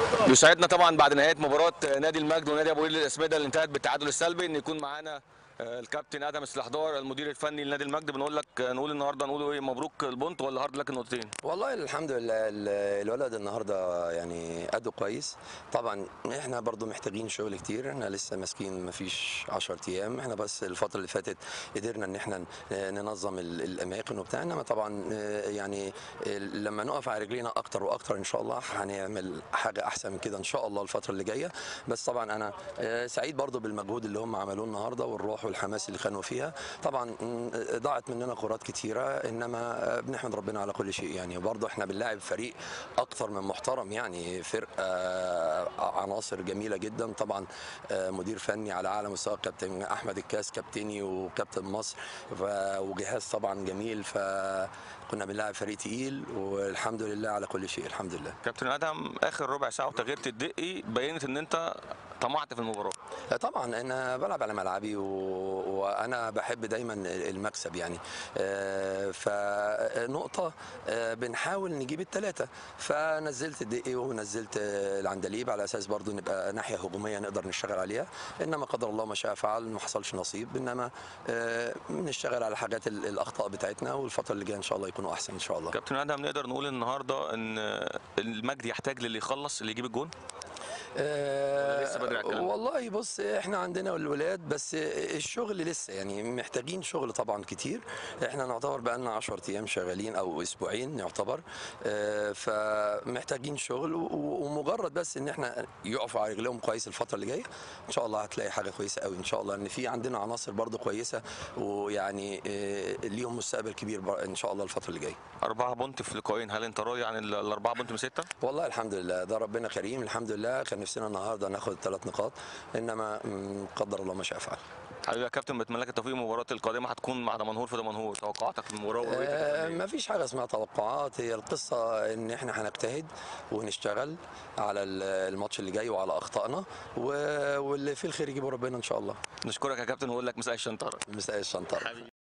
يسعدنا طبعا بعد نهايه مباراه نادي المجد ونادي ابو قير الاسمده اللي انتهت بالتعادل السلبي ان يكون معانا آه، الكابتن ادم السلحدار المدير الفني لنادي المجد بنقول لك آه، نقول النهارده نقول ايه مبروك البونت ولا هارد لك النقطتين والله الحمد لله ال- الولد النهارده يعني أدوا كويس طبعا احنا برضو محتاجين شغل كتير احنا لسه ماسكين ما فيش 10 ايام احنا بس الفتره اللي فاتت قدرنا ان احنا ن- ننظم ال- الاماكن وبتاع انما طبعا آه، يعني آه، لما نقف على رجلينا اكتر واكتر ان شاء الله هنعمل حاجه احسن من كده ان شاء الله الفتره اللي جايه بس طبعا انا آه، سعيد برضو بالمجهود اللي هم عملوه النهارده والروح والحماس اللي كانوا فيها طبعا م، ضاعت مننا كرات كتيره انما آه، بنحمد ربنا على كل شيء يعني برضو احنا بنلاعب فريق اكتر من محترم يعني فرقه آه، عناصر جميله جدا طبعا آه، مدير فني على اعلى مستوى كابتن احمد الكاس كابتني وكابتن مصر ف- وجهاز طبعا جميل فكنا بنلاعب فريق تقيل والحمد لله على كل شيء الحمد لله كابتن ادم اخر ربع ساعه وتغيير الدقي بينت ان انت طمعت في المباراه لا طبعا انا بلعب على ملعبي و... وانا بحب دايما المكسب يعني آه، فنقطه آه، بنحاول نجيب الثلاثه فنزلت الدقي ونزلت آه، العندليب على اساس برضو نبقى ناحيه هجوميه نقدر نشتغل عليها انما قدر الله ما شاء فعل ما حصلش نصيب انما آه، بنشتغل على حاجات ال- الاخطاء بتاعتنا والفتره اللي جايه ان شاء الله يكونوا احسن ان شاء الله كابتن ادم نقدر نقول النهارده ان المجد يحتاج للي يخلص اللي يجيب الجون آه، لسه بدري على الكلام؟ والله بص احنا عندنا الولاد بس الشغل لسه يعني محتاجين شغل طبعا كتير احنا نعتبر بقى لنا 10 ايام شغالين او اسبوعين يعتبر آه، فمحتاجين شغل و- و- ومجرد بس ان احنا يقفوا على رجليهم كويس الفتره اللي جايه ان شاء الله هتلاقي حاجه كويسه قوي ان شاء الله ان في عندنا عناصر برضو كويسه ويعني آه، ليهم مستقبل كبير بر- ان شاء الله الفتره اللي جايه أربعة بونت في لقاءين هل أنت راضي عن ال- الأربعة بونت من ستة؟ والله الحمد لله ده ربنا كريم الحمد لله كان نفسنا النهارده ناخد ثلاث نقاط انما مم، قدر الله ما شاء فعل حبيبي يا كابتن بتمنى لك التوفيق المباراة القادمة هتكون مع دمنهور في دمنهور توقعاتك في المباراة ورؤيتك آه الفنية. ما فيش حاجه اسمها توقعات هي القصه ان احنا هنجتهد ونشتغل على ال- الماتش اللي جاي وعلى اخطائنا و- واللي فيه الخير يجيبه ربنا ان شاء الله نشكرك يا كابتن ونقول لك مساء الشنطرة مساء الشنطه حبيبي